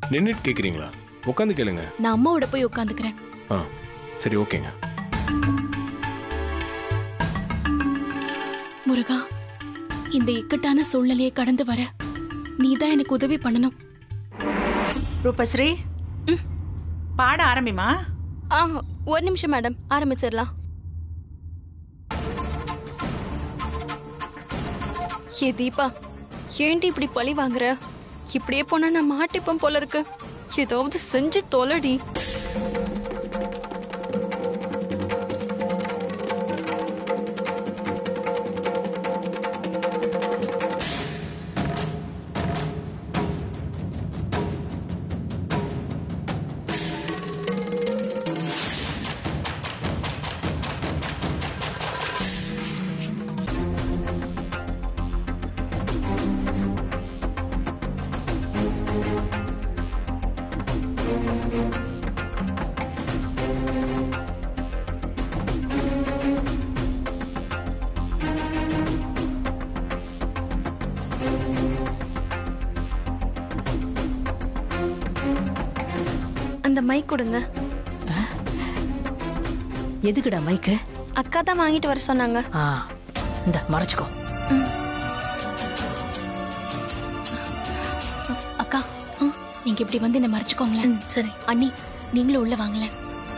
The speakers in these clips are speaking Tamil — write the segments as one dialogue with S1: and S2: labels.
S1: நின்றுட்டு கேட்குறீங்களா உட்காந்து கேளுங்க
S2: நான் அம்மாவோட போய் உட்காந்துக்கிறேன்
S1: ஆ சரி ஓகேங்க
S2: முருகா இந்த இக்கட்டான சூழ்நிலையை கடந்து வர நீதான் எனக்கு உதவி பண்ணணும்
S3: ரூபஸ்ரீ பாட ஆரம்பிமா
S4: ஆ ஒரு நிமிஷம் மேடம் ஆரம்பிச்சிடலாம் ஏ தீபா ஏன்டி இப்படி பழி வாங்குற இப்படியே போனா நான் மாட்டிப்பேன் போல இருக்கு ஏதாவது செஞ்சு தொலைடி அந்த மைக் கொடுங்க
S5: எதுக்குடா மைக்கு
S4: அக்கா தான் வாங்கிட்டு வர சொன்னாங்க
S5: ஆ இந்த மறைச்சுக்கோ
S2: அக்கா நீங்க இப்படி வந்து என்ன மறைச்சுக்கோங்களேன் சரி அண்ணி நீங்களும் உள்ள வாங்களேன்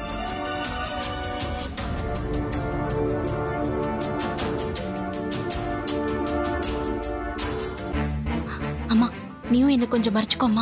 S2: அம்மா நீயும் என்ன கொஞ்சம் மறைச்சுக்கோம்மா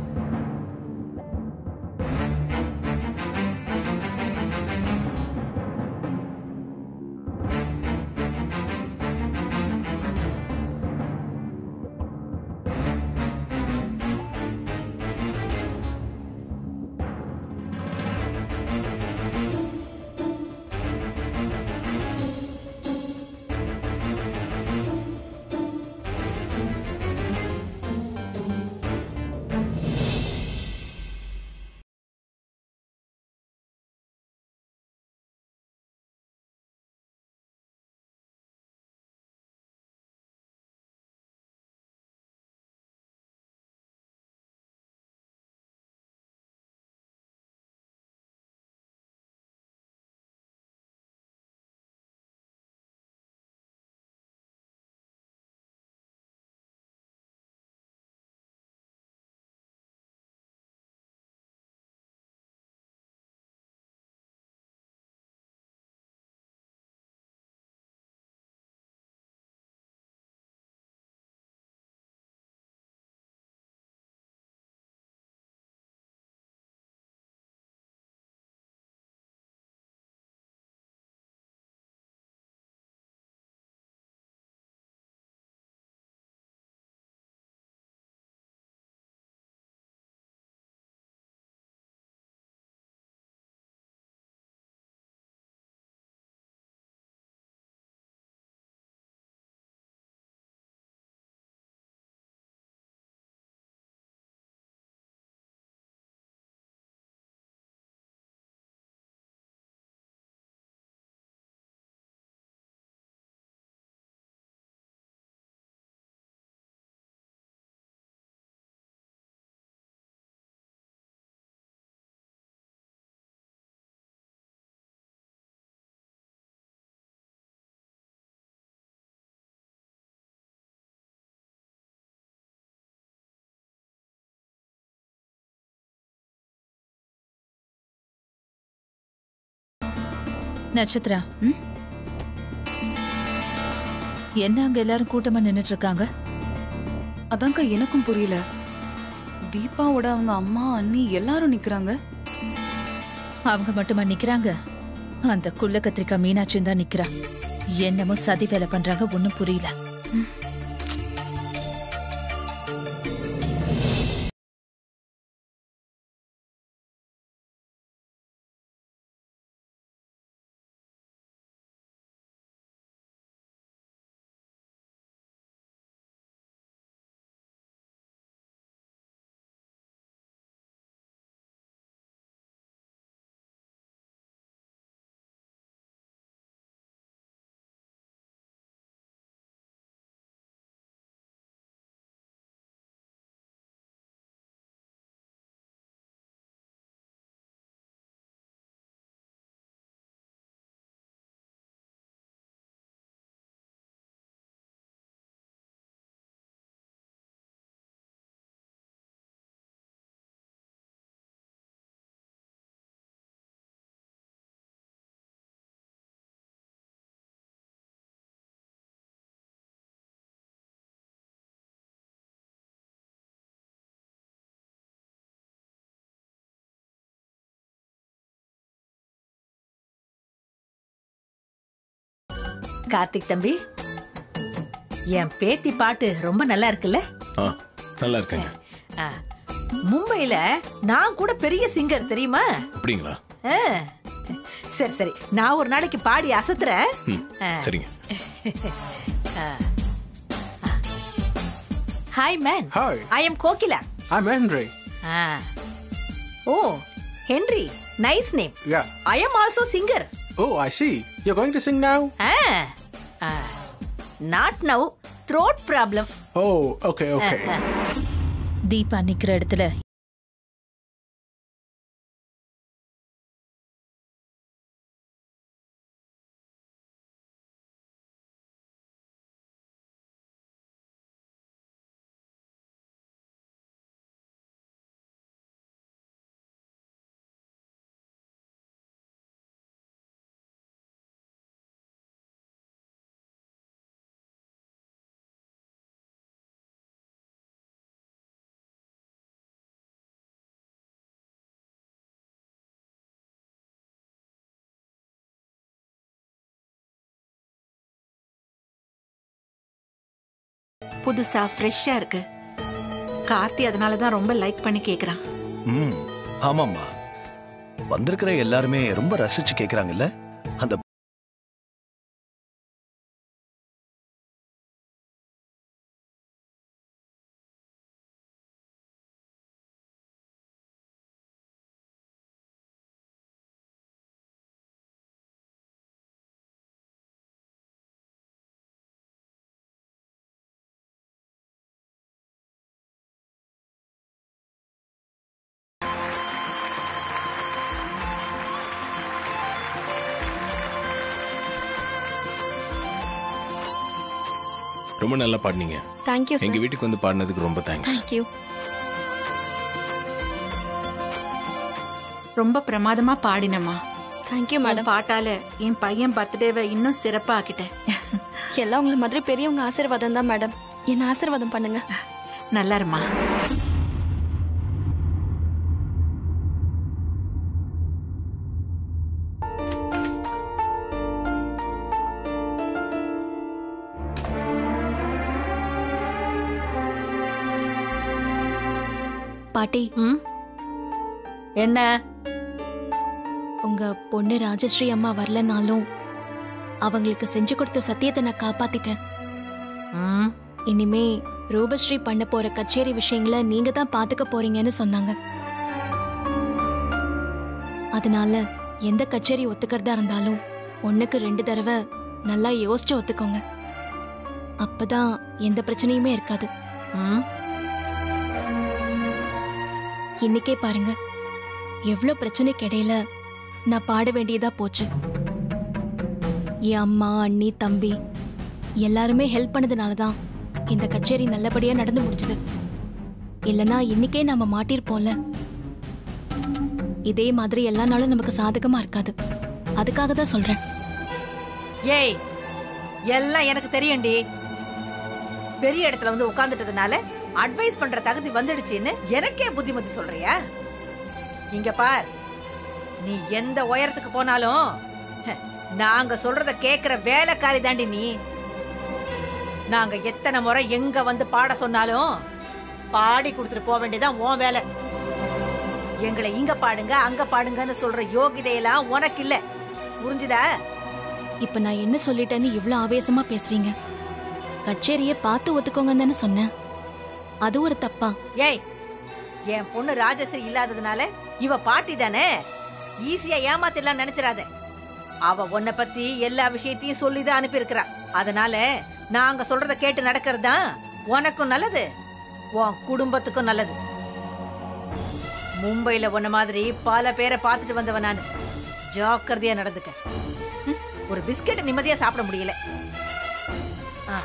S6: நட்சத்திரா என்ன அங்க எல்லாரும் கூட்டமா நின்னுட்டு இருக்காங்க
S7: அதான்க்கா எனக்கும் புரியல தீபாவோட அவங்க அம்மா அண்ணி எல்லாரும் நிக்கிறாங்க
S6: அவங்க மட்டுமா நிக்கிறாங்க அந்த குள்ள கத்திரிக்கா மீனாட்சியும் தான் நிக்கிறா என்னமோ சதி வேலை பண்றாங்க ஒண்ணும் புரியல
S5: கார்த்திக் தம்பி என் பேத்தி பாட்டு ரொம்ப நல்லா இருக்குல்ல
S1: ஆ நல்லா இருக்கேங்க
S5: ஆ, மும்பையில நான் கூட பெரிய சிங்கர் தெரியுமா
S1: அப்படிங்களா
S5: ஆ, சரி சரி நான் ஒரு நாளைக்கு பாடி அசத்துறேன்
S1: ம் சரிங்க
S5: hi man
S8: Hi.
S5: I am Kokila
S8: I'm Henry.
S5: ஆ. Oh Henry nice name
S8: Yeah.
S5: I am also singer
S8: Oh, I see. You're going to sing now?
S5: Not now throat problem
S8: Oh, okay, okay.
S6: Deepa நிக்கிற இடத்துல
S3: புதுசா ஃப்ரெஷ்ஷா இருக்கு கார்த்தி அதனால தான் ரொம்ப லைக் பண்ணி கேக்குறான்
S9: ம் ஆமாம்மா வந்திருக்கிற எல்லாருமே ரொம்ப ரசிச்சு கேக்குறாங்கல்ல அந்த
S1: ரொம்ப நல்லா பாடினீங்க
S4: தேங்க்யூ
S1: எங்க
S4: சார்
S1: வீட்டுக்கு வந்து பாடினதுக்கு ரொம்ப தேங்க்ஸ்
S4: தேங்க்யூ
S3: ரொம்ப பிரமாதமா பாடினம்மா
S4: தேங்க்யூ
S3: உன்
S4: மேடம்
S3: பாட்டால என் பையன் பர்த்டேவை இன்னும் சிறப்பா ஆக்கிட்டேன்
S4: எல்லாம் உங்களை மாதிரி பெரியவங்க ஆசீர்வாதம் தான் மேடம் என்ன ஆசீர்வாதம் பண்ணுங்க
S3: நல்லா இருமா
S2: பாட்டி
S5: ம் என்ன
S2: உங்க பொண்ணு ராஜஸ்ரீ அம்மா வரலனாலும் அவங்களுக்கு செஞ்சு கொடுத்த சத்தியத்தை நான் காப்பாத்திட்டேன்
S5: ம்
S2: இனிமே ரூபஸ்ரீ பண்ண போற கச்சேரி விஷயங்களை நீங்க தான் பாத்துக்க போறீங்கன்னு சொன்னாங்க அதனால எந்த கச்சேரி ஒத்துக்கிறதா இருந்தாலும் ஒண்ணுக்கு ரெண்டு தடவை நல்லா யோசிச்சு ஒத்துக்கோங்க அப்பதான் எந்த பிரச்சனையுமே இருக்காது
S5: ம்
S2: இன்னைக்கே பாருங்க எவ்வளோ பிரச்சனைக்கு இடையில நான் பாட வேண்டியதா போச்சு என் அம்மா அண்ணி தம்பி எல்லாருமே ஹெல்ப் பண்ணதுனால தான் இந்த கச்சேரி நல்லபடியா நடந்து முடிஞ்சது இல்லனா இன்னைக்கே நாம மாட்டிருப்போம்ல இதே மாதிரி எல்லா நாளும் நமக்கு சாதகமா இருக்காது அதுக்காக தான் சொல்றேன்
S5: ஏய் எல்லாம் எனக்கு தெரியும்டி பெரிய இடத்துல வந்து உட்கார்ந்துட்டதுனால அட்வைஸ் பண்ற தகுதி வந்துடுச்சுன்னு எனக்கே புத்திமதி சொல்றியா இங்க பார் நீ எந்த உயரத்துக்கு போனாலும் ஹ, நாங்க சொல்றத கேக்குற வேலைக்காரி தாண்டி நீ நாங்க எத்தனை முறை எங்க வந்து பாட சொன்னாலும் பாடி கொடுத்துட்டு போக வேண்டியதான் உன் வேலை எங்களை இங்க பாடுங்க அங்க பாடுங்கன்னு சொல்ற யோகிதையெல்லாம் உனக்கு இல்ல புரிஞ்சுதா
S2: இப்ப நான் என்ன சொல்லிட்டேன்னு இவ்ளோ ஆவேசமா பேசுறீங்க கச்சேரியை பார்த்து ஒத்துக்கோங்கன்னு தானே சொன்னேன் அது ஒரு தப்பா
S5: ஏய் என் பொண்ணு ராஜஸ்ரீ இல்லாததுனால இவ பாட்டி தானே ஈஸியா ஏமாத்திடலாம் நினைச்சிடாத அவ உன்னை பத்தி எல்லா விஷயத்தையும் சொல்லிதான் அனுப்பியிருக்கிறா அதனால நாங்க சொல்றத கேட்டு நடக்கிறது தான் உனக்கும் நல்லது உன் குடும்பத்துக்கும் நல்லது மும்பைல உன்ன மாதிரி பல பேரை பார்த்துட்டு வந்தவன் நான் ஜாக்கிரதையா நடந்துக்க ம், ஒரு பிஸ்கெட் நிம்மதியா சாப்பிட முடியல ஆ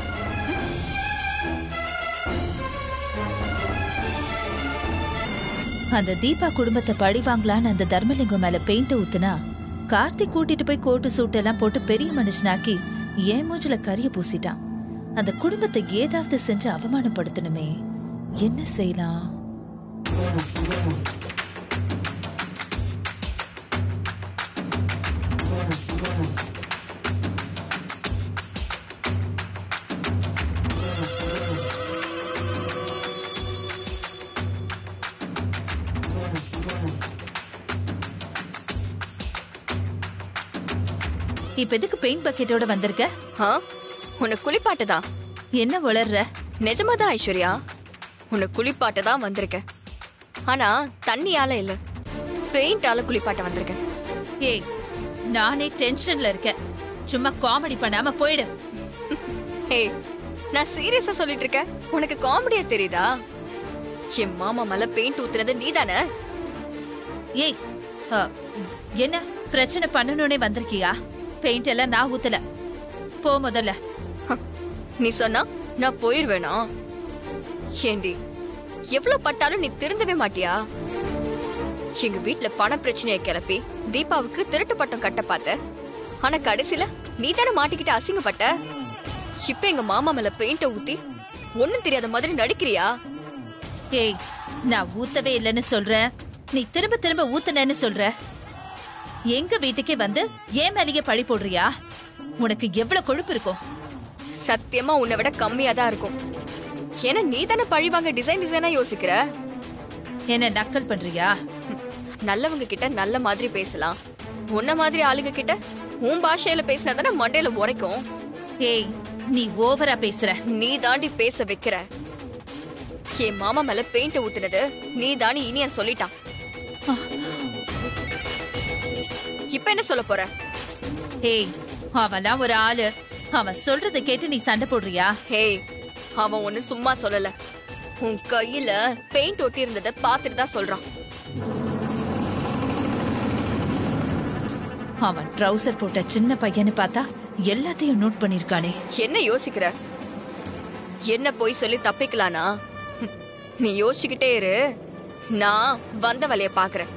S6: அந்த தீபா குடும்பத்தை பழி வாங்கலான்னு அந்த தர்மலிங்கம் மேல பெயிண்ட் ஊத்துனா கார்த்திக் கூட்டிட்டு போய் கோட்டு சூட் எல்லாம் போட்டு பெரிய மனுஷனாக்கி என் மூஞ்சில கரிய பூசிட்டான் அந்த குடும்பத்தை ஏதாவது செஞ்சு அவமானப்படுத்தணுமே என்ன செய்யலாம் இப்ப எதுக்கு பெயிண்ட் பக்கெட்டோட வந்திருக்க
S4: ஆ உன்னை குளிப்பாட்ட தான்
S6: என்ன வளர்ற
S4: நிஜமா தான் ஐஸ்வர்யா உன்னை குளிப்பாட்ட தான் வந்திருக்கேன் ஆனா தண்ணியால இல்ல பெயிண்டால குளிப்பாட்ட வந்திருக்கேன்
S6: ஏய் நானே டென்ஷன்ல இருக்கேன் சும்மா காமெடி பண்ணாம போயிடு
S4: ஏய் நான் சீரியஸா சொல்லிட்டு இருக்கேன் உனக்கு காமெடியா தெரியுதா என் மாமா மேல பெயிண்ட் ஊத்துனது நீதானே
S6: ஏய் அ, என்ன பிரச்சனை பண்ணணும்னே வந்திருக்கியா பெயிண்ட் எல்லாம் நான் ஊத்தல போ முதல்ல
S4: நீ சொன்னா நான் போயிருவேனா ஏண்டி எவ்வளவு பட்டாலும் நீ திருந்தவே மாட்டியா எங்க வீட்ல பண பிரச்சனையை கிளப்பி தீபாவுக்கு திருட்டு பட்டம் கட்ட பார்த்த ஆனா கடைசில நீ தானே மாட்டிக்கிட்டு அசிங்கப்பட்ட இப்ப எங்க மாமா மேல பெயிண்ட ஊத்தி ஒண்ணும் தெரியாத மாதிரி நடிக்கிறியா
S6: ஏய் நான் ஊத்தவே இல்லைன்னு சொல்றேன் நீ திரும்ப திரும்ப ஊத்துனேன்னு சொல்ற எங்க வீட்டுக்கே வந்து ஏன் மேலேயே பழி போடுறியா உனக்கு எவ்வளவு கொழுப்பு இருக்கும்
S4: சத்தியமா உன்னை விட கம்மியா தான் இருக்கும் ஏன்னா நீ தானே பழி வாங்க டிசைன் டிசைனா யோசிக்கிற
S6: என்ன நக்கல் பண்றியா
S4: நல்லவங்க கிட்ட நல்ல மாதிரி பேசலாம் உன்ன மாதிரி ஆளுங்க கிட்ட உன் பாஷையில பேசினா தானே மண்டையில உரைக்கும்
S6: ஏய் நீ ஓவரா பேசுற
S4: நீ தாண்டி பேச வைக்கிற என் மாமா மேல பெயிண்ட் ஊத்துனது நீ தானே இனியன் சொல்லிட்டான் இப்ப என்ன சொல்ல போற
S6: ஏய் அவன்லாம் ஒரு ஆளு அவன் சொல்றத கேட்டு நீ சண்டை போடுறியா
S4: ஹேய் அவன் ஒண்ணு சும்மா சொல்லல உன் கையில பெயிண்ட் ஒட்டி இருந்தத பாத்துட்டு தான் சொல்றான்
S6: அவன் ட்ரவுசர் போட்ட சின்ன பையன்னு பார்த்தா எல்லாத்தையும் நோட் பண்ணிருக்கானே
S4: என்ன யோசிக்கிற என்ன போய் சொல்லி தப்பிக்கலானா ஹம், நீ யோசிச்சுக்கிட்டே இரு நான் வந்த வழிய பாக்குறேன்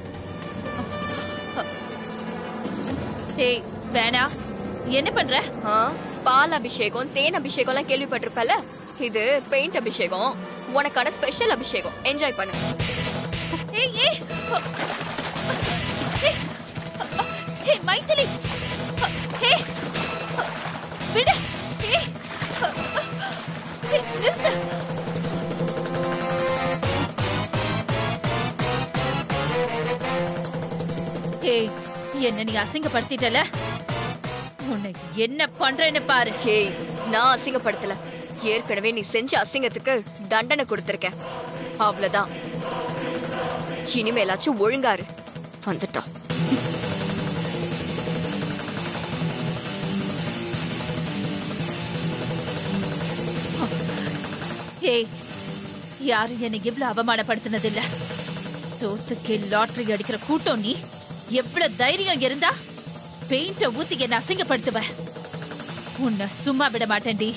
S6: ஏய் வேணா என்ன பண்ற
S4: ஆ, பால் அபிஷேகம் தேன் அபிஷேகம் எல்லாம் கேள்விப்பட்டிருப்பல இது பெயிண்ட் அபிஷேகம் உனக்கான ஸ்பெஷல் அபிஷேகம் என்ஜாய் பண்ணு
S6: ஏய் ஏய் ஏய், ஏய் மைதிலி ஏய் விடு ஏய் ஏய், நிறுத்து ஏய் என்ன நீ அசிங்கப்படுத்திட்டல உன்னை என்ன பண்றேன்னு பாரு
S4: ஹேய் நான் அசிங்கப்படுத்தல ஏற்கனவே நீ செஞ்ச அசிங்கத்துக்கு தண்டனை கொடுத்திருக்கேன் அவ்வளவுதான் இனிமேலாச்சும் ஒழுங்காரு வந்துட்டா
S6: ஏய் யாரும் என்னை இவ்ளோ அவமானப்படுத்தினது இல்ல சோத்துக்கு லாட்டரி அடிக்கிற கூட்டம் நீ எவ்வளவு தைரியம் இருந்தா பெயிண்ட ஊத்தி என்ன அசிங்கப்படுத்துவ உன்னை சும்மா விட மாட்டேன்டி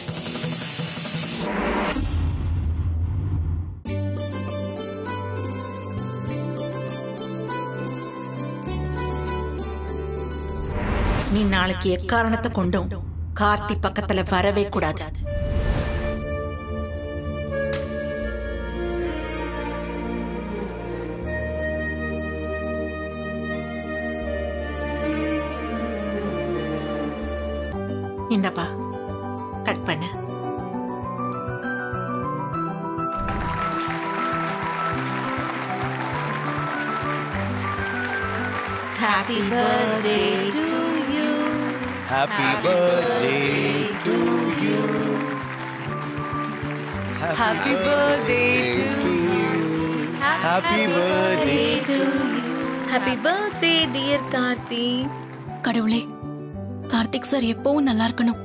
S3: நீ நாளைக்கு எக்காரணத்தை கொண்டும் கார்த்தி பக்கத்துல வரவே கூடாது இந்தப்பா கட் பண்ணு happy birthday to you
S9: happy birthday to you
S7: happy birthday to
S9: happy birthday
S2: happy birthday dear Karthi கடவுளே கார்த்திக் சார் எப்பவும் நல்லா இருக்கணும்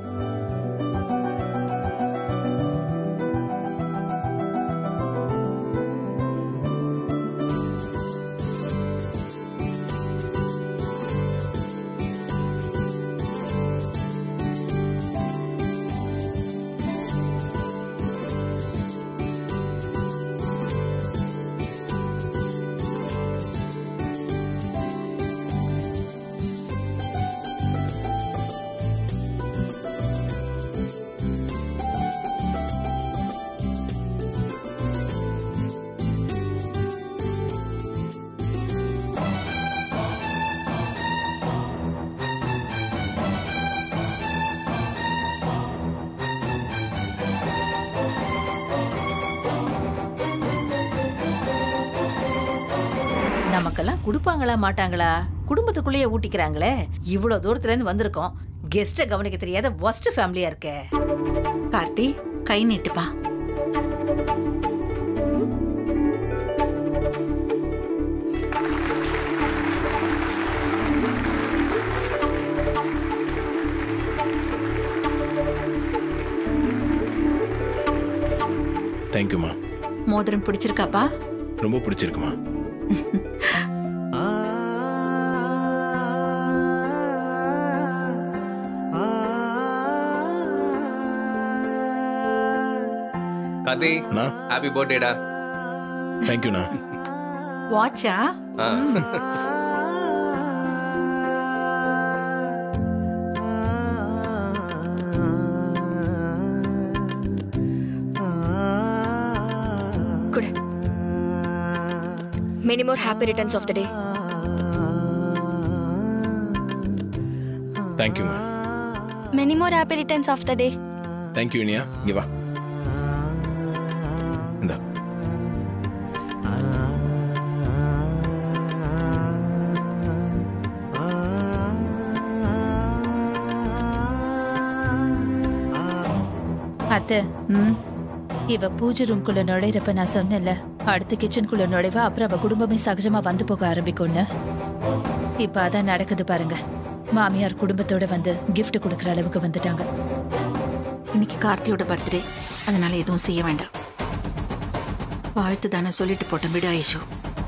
S5: நமக்கெல்லாம் கொடுப்பாங்களா மாட்டாங்களா குடும்பத்துக்குள்ளேயே ஊட்டிக்கிறாங்களே இவ்வளவு தூரத்துல இருந்து வந்திருக்கோம் கெஸ்ட கவனிக்க தெரியாத ஒஸ்ட் ஃபேமிலியா இருக்கே
S3: கார்த்தி கை நீட்டுப்பா
S1: தேங்க்யூமா
S3: மோதிரம் பிடிச்சிருக்காப்பா
S1: ரொம்ப பிடிச்சிருக்குமா
S10: கார்த்தி
S1: அண்ணா
S10: ஹாப்பி பர்த்டேடா
S1: தேங்க்யூண்ணா
S3: வாட்சா
S4: குடு many more happy returns of the day
S1: தேங்க்யூமா
S4: many more happy returns of the day
S1: thank you Iniya இங்கே வா இந்தா
S6: அத்தை ம் இவ பூஜை ரூம்குள்ள நுழையிறப்ப நான் சொன்னேன்ல அடுத்த கிச்சனுக்குள்ள நுழைவா அப்புறம் அவ குடும்பமே சகஜமா வந்து போக ஆரம்பிக்கும்னு இப்ப அதான் நடக்குது பாருங்க மாமியார் குடும்பத்தோட வந்து gift கொடுக்கற அளவுக்கு வந்துட்டாங்க
S3: இன்னைக்கு கார்த்தியோட பர்த்டே அதனால எதுவும் செய்ய வேண்டாம் வாழ்த்து தானே சொல்லிட்டு போட்டேன் விடு ஐஷு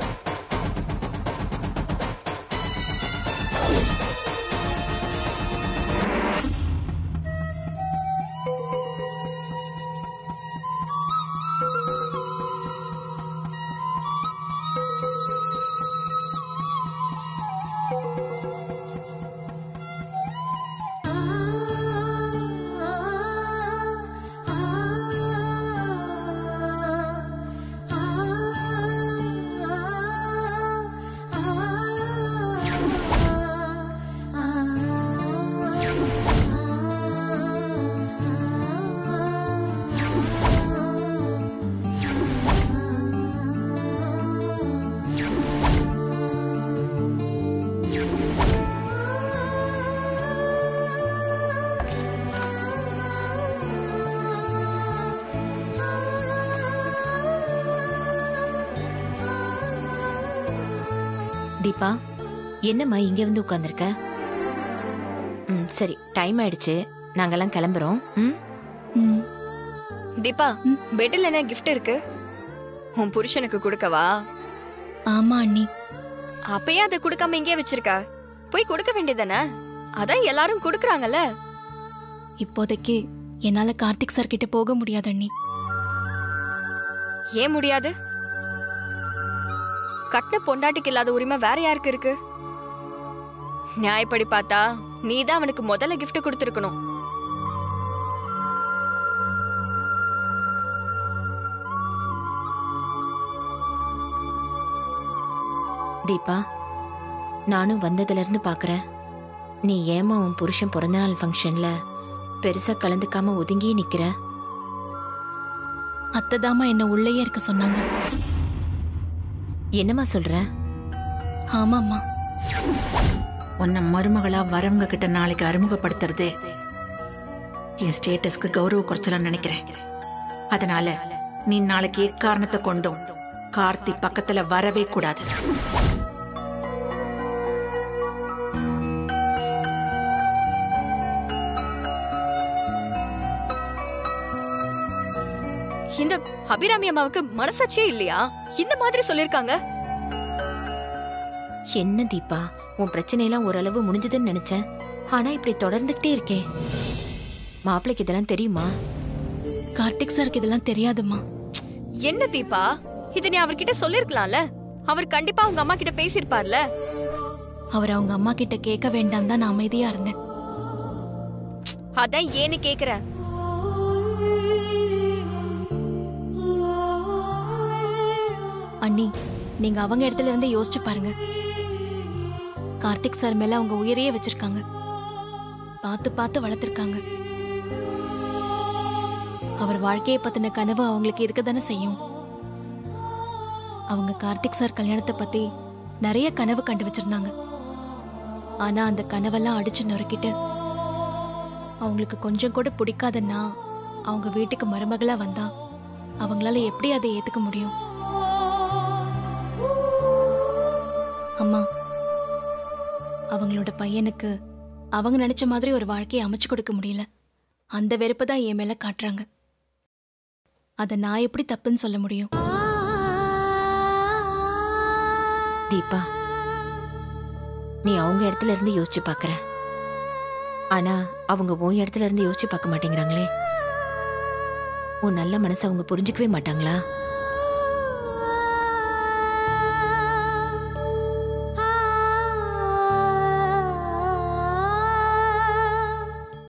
S11: தீபா என்னம்மா இங்க வந்து உட்காந்துருக்க ம் சரி டைம் ஆயிடுச்சு நாங்கெல்லாம் கிளம்புறோம் ம்
S2: ம்
S4: தீபா பெட்டில் என்ன gift இருக்கு உன் புருஷனுக்கு கொடுக்கவா
S2: ஆமா அண்ணி
S4: அப்பயே அதை கொடுக்காம இங்கே வச்சிருக்க போய் கொடுக்க வேண்டியதானே அதான் எல்லாரும் கொடுக்கறாங்கல்ல
S2: இப்போதைக்கு என்னால கார்த்திக் சார் கிட்ட போக முடியாது அண்ணி
S4: ஏன் முடியாது கட்டின பொண்டாட்டிக்கு இல்லாத உரிமை வேற யாருக்கு இருக்கு நியாயப்படி பார்த்தா நீ தான் அவனுக்கு முதல்ல gift கொடுத்துருக்கணும்
S11: தீபா நானும் வந்ததுல இருந்து பாக்குறேன் நீ ஏமா உன் புருஷன் பிறந்தநாள் ஃபங்க்ஷன்ல பெருசா கலந்துக்காம ஒதுங்கி நிக்கிற
S2: அத்தைதாம்மா என்ன உள்ளேயே இருக்க சொன்னாங்க
S11: என்னம்மா சொல்ற
S2: ஆமாம்மா
S3: உன்னை மருமகளா வரவங்க கிட்ட நாளைக்கு அறிமுகப்படுத்துறது என் ஸ்டேட்டஸ்க்கு கௌரவ குறைச்சலாம் நினைக்கிறேன் அதனால நீ நாளைக்கு எக்காரணத்தை கொண்டும் கார்த்தி பக்கத்துல வரவே கூடாது
S4: இந்த அபிராமி அம்மாவுக்கு மனசாட்சியே இல்லையா இந்த மாதிரி சொல்லிருக்காங்க
S11: என்ன தீபா உன் பிரச்சனையெல்லாம் ஓரளவு முடிஞ்சதுன்னு நினைச்சேன் ஆனா இப்படி தொடர்ந்துகிட்டே இருக்கே மாப்பிள்ளைக்கு இதெல்லாம் தெரியுமா
S2: கார்த்திக் சாருக்கு இதெல்லாம் தெரியாதும்மா
S4: என்ன தீபா இத நீ அவர்கிட்ட சொல்லிருக்கலாம்ல அவர் கண்டிப்பா உங்க அம்மா கிட்ட பேசியிருப்பார்ல
S2: அவர் அவங்க அம்மா கிட்ட கேட்க வேண்டாம் தான் நான் அமைதியா இருந்தேன்
S4: அதான் ஏன்னு கேக்குறேன்
S2: அண்ணி நீங்க அவங்க இடத்துல இருந்து யோசிச்சு பாருங்க கார்த்திக் சார் மேல அவங்க உயிரையே வச்சிருக்காங்க பார்த்து பார்த்து வளர்த்திருக்காங்க அவர் வாழ்க்கையை பத்தின கனவு அவங்களுக்கு இருக்க தானே செய்யும் அவங்க கார்த்திக் சார் கல்யாணத்தை பத்தி நிறைய கனவு கண்டு வச்சிருந்தாங்க ஆனா அந்த கனவெல்லாம் அடிச்சு நொறுக்கிட்டு அவங்களுக்கு கொஞ்சம் கூட பிடிக்காதன்னா அவங்க வீட்டுக்கு மருமகளா வந்தா அவங்களால எப்படி அதை ஏத்துக்க முடியும் அம்மா அவங்களோட பையனுக்கு அவங்க நினைச்ச மாதிரி ஒரு வாழ்க்கையை அமைச்சு கொடுக்க முடியல அந்த வெறுப்பை தான் என் மேல காட்டுறாங்க அதை நான் எப்படி தப்புன்னு சொல்ல முடியும்
S11: தீபா நீ அவங்க இடத்துல இருந்து யோசிச்சு பார்க்கற ஆனா அவங்க உன் இடத்துல இருந்து யோசிச்சு பார்க்க மாட்டேங்கிறாங்களே உன் நல்ல மனசை அவங்க புரிஞ்சுக்கவே மாட்டாங்களா